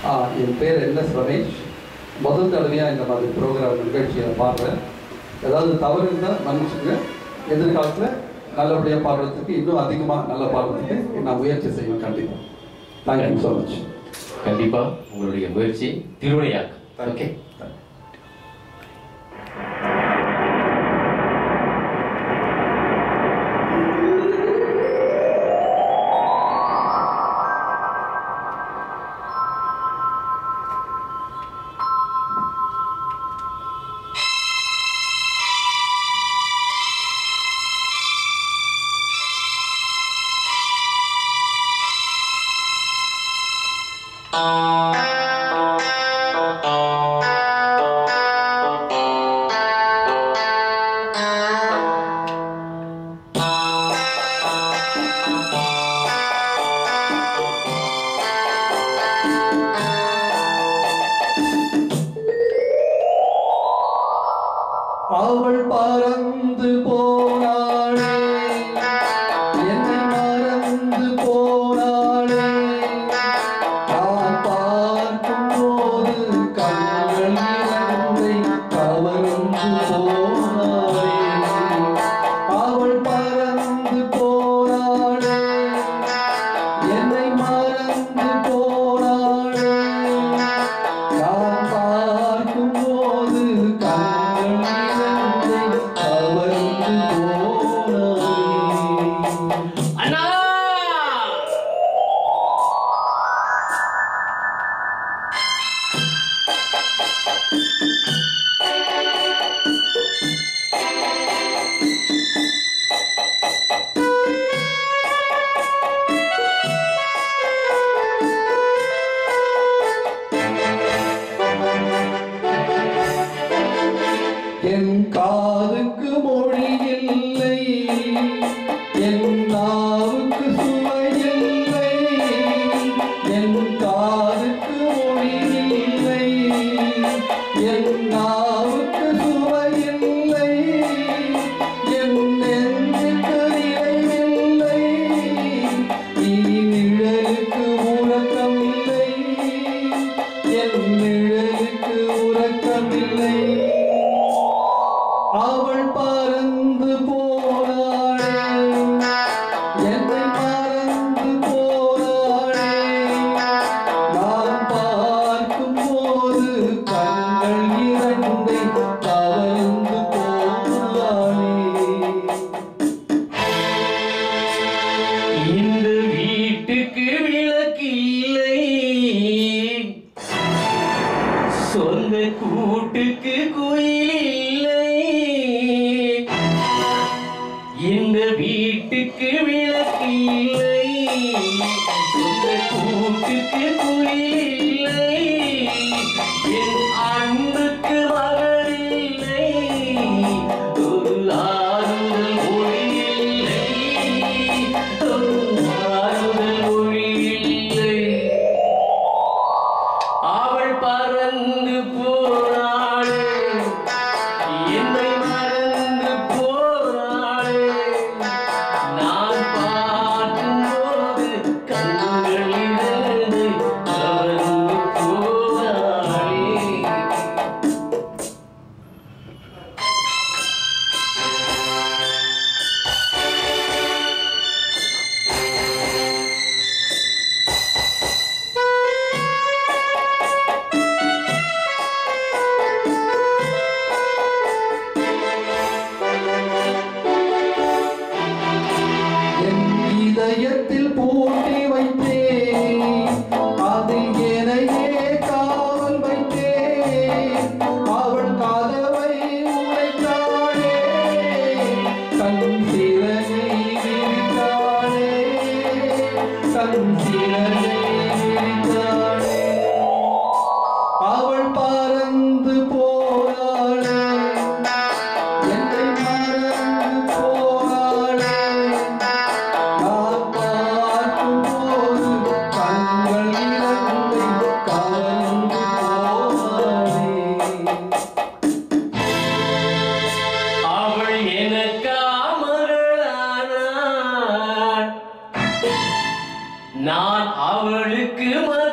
ஆ, என் பேர் N S Ramesh முதல் தடவையாக இந்த மாதிரி ப்ரோக்ராம் நிகழ்ச்சியை பாடுறேன் ஏதாவது தவறு இருந்தால் மன்னிச்சுங்க எதிர்காலத்தில் நல்லபடியாக பாடுறதுக்கு இன்னும் அதிகமாக நல்லா பாடுறதுக்கு நான் முயற்சி செய்வேன் கண்டிப்பாக தேங்க்யூ ஸோ மச் கண்டிப்பா உங்களுடைய முயற்சி திருவினையாக்கும் ஓகே அவள் பறந்து போனாளே என்னை மறந்து போனாளே நான் பார்க்கும் போது கண்கள் இரண்டை கவர்ந்து போனாளே அவள் பறந்து போனாளே என்னை மறந்து போனாளே நான் பார்க்கும் போது கண்கள் இரண்டை கவர்ந்து போனாளே அண்ணா என் காதுக்கு மொழி இல்லை என் நாவுக்கு சுவை இல்லை என் காதுக்கு மொழி இல்லை என் நாவுக்கு சுவை இல்லை என் நெஞ்சுக்கு நிறைவில்லை இனி நிழலுக்கு உறக்கம் இல்லை என் நிழலுக்கு உறக்கமில்லை அவள் பறந்து போனாளே என்னை மறந்து போனாளே நான் பார்க்கும் போது கண்கள் இரண்டை கவர்ந்து போனாளே இந்த வீட்டுக்கு விளக்கு இல்லை சொந்த கூட்டுக்கு கோயில் இல்லை இந்த வீட்டுக்கு விளக்கு இல்லை சொந்த கூட்டுக்கு கோயில் இல்லை என் அன்புக்கு மகள் இல்லை ஒரு ஆறுதல் மொழி இல்லை ஒரு ஆறுதல் மொழி இல்லை அவள் பறந்து போனாளே என்னை மறந்து போனாளே நான் பார்க்கும்போது கண்கள் இரண்டு கவர்ந்து போனாளே என் இதயத்தில் பூட்டி வைத்தேன் அதில் எனையே காவல் வைத்தேன் அவள் கதவை உடைத்தாளே கண் சிறகை விரித்தாளே கண் சிறகை விரித்தாளே அவள் பறந்து போனாளே என்னை மறந்து போனாளே நான் பார்க்கும் போது கண்கள் இரண்டை கவர்ந்து போனாளே அவள் எனக்கா மகளானாள் நான் அவளுக்கு மகன்